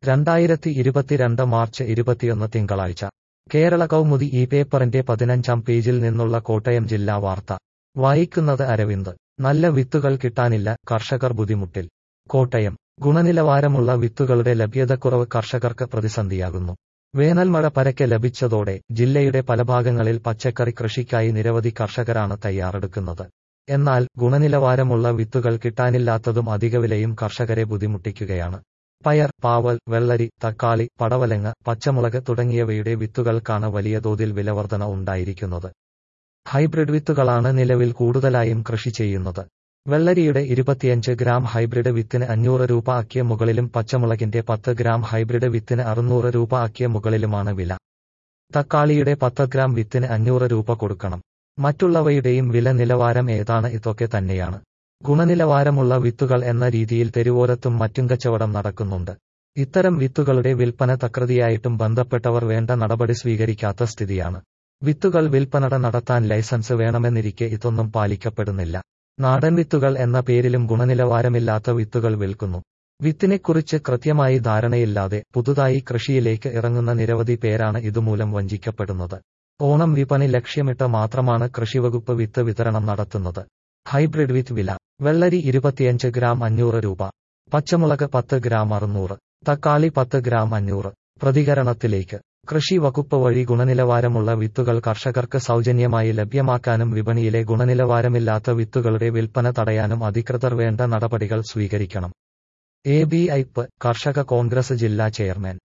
രണ്ടായിരത്തി ഇരുപത്തിരണ്ട് മാർച്ച് ഇരുപത്തിയൊന്ന് തിങ്കളാഴ്ച കേരള കൗമുദി ഈ പേപ്പറിന്റെ പതിനഞ്ചാം പേജിൽ നിന്നുള്ള കോട്ടയം ജില്ലാ വാർത്ത വായിക്കുന്നത് അരവിന്ദ് നല്ല വിത്തുകൾ കിട്ടാനില്ല കർഷകർ ബുദ്ധിമുട്ടിൽ കോട്ടയം ഗുണനിലവാരമുള്ള വിത്തുകളുടെ ലഭ്യതക്കുറവ് കർഷകർക്ക് പ്രതിസന്ധിയാകുന്നു വേനൽമഴ പരക്കെ ലഭിച്ചതോടെ ജില്ലയുടെ പല ഭാഗങ്ങളിൽ പച്ചക്കറി കൃഷിക്കായി നിരവധി കർഷകരാണ് തയ്യാറെടുക്കുന്നത് എന്നാൽ ഗുണനിലവാരമുള്ള വിത്തുകൾ കിട്ടാനില്ലാത്തതും അധികവിലയും കർഷകരെ ബുദ്ധിമുട്ടിക്കുകയാണ് പയർ പാവൽ വെള്ളരി തക്കാളി പടവലങ്ങ പച്ചമുളക് തുടങ്ങിയവയുടെ വിത്തുകൾക്കാണ് വലിയ തോതിൽ വിലവർധന ഉണ്ടായിരിക്കുന്നത് ഹൈബ്രിഡ് വിത്തുകളാണ് നിലവിൽ കൂടുതലായും കൃഷി ചെയ്യുന്നത് വെള്ളരിയുടെ ഇരുപത്തിയഞ്ച് ഗ്രാം ഹൈബ്രിഡ് വിത്തിന് അഞ്ഞൂറ് രൂപ ആക്കിയ മുകളിലും പച്ചമുളകിന്റെ പത്ത് ഗ്രാം ഹൈബ്രിഡ് വിത്തിന് അറുന്നൂറ് രൂപ ആക്കിയ മുകളിലുമാണ് വില തക്കാളിയുടെ പത്ത് ഗ്രാം വിത്തിന് അഞ്ഞൂറ് രൂപ കൊടുക്കണം മറ്റുള്ളവയുടെയും വില നിലവാരം ഏതാണ് ഇതൊക്കെ തന്നെയാണ് ഗുണനിലവാരമുള്ള വിത്തുകൾ എന്ന രീതിയിൽ തെരുവോരത്തും മറ്റും കച്ചവടം നടക്കുന്നുണ്ട് ഇത്തരം വിത്തുകളുടെ വിൽപ്പന തകൃതിയായിട്ടും ബന്ധപ്പെട്ടവർ വേണ്ട നടപടി സ്വീകരിക്കാത്ത സ്ഥിതിയാണ് വിത്തുകൾ വിൽപ്പന നടത്താൻ ലൈസൻസ് വേണമെന്നിരിക്കെ ഇതൊന്നും പാലിക്കപ്പെടുന്നില്ല നാടൻ വിത്തുകൾ എന്ന പേരിലും ഗുണനിലവാരമില്ലാത്ത വിത്തുകൾ വിൽക്കുന്നു വിത്തിനെക്കുറിച്ച് കൃത്യമായി ധാരണയില്ലാതെ പുതുതായി കൃഷിയിലേക്ക് ഇറങ്ങുന്ന നിരവധി പേരാണ് ഇതുമൂലം വഞ്ചിക്കപ്പെടുന്നത് ഓണം വിപണി ലക്ഷ്യമിട്ട് മാത്രമാണ് കൃഷിവകുപ്പ് വിത്ത് വിതരണം നടത്തുന്നത് ഹൈബ്രിഡ് വിത്ത് വില വെള്ളരി ഇരുപത്തിയഞ്ച് ഗ്രാം അഞ്ഞൂറ് രൂപ പച്ചമുളക് പത്ത് ഗ്രാം അറുന്നൂറ് തക്കാളി പത്ത് ഗ്രാം അഞ്ഞൂറ് പ്രതികരണത്തിലേക്ക് കൃഷി വകുപ്പ് വഴി ഗുണനിലവാരമുള്ള വിത്തുകൾ കർഷകർക്ക് സൗജന്യമായി ലഭ്യമാക്കാനും വിപണിയിലെ ഗുണനിലവാരമില്ലാത്ത വിത്തുകളുടെ വിൽപ്പന തടയാനും അധികൃതർ വേണ്ട നടപടികൾ സ്വീകരിക്കണം എ ബി ഐപ്പ് കർഷക കോൺഗ്രസ് ജില്ലാ ചെയർമാൻ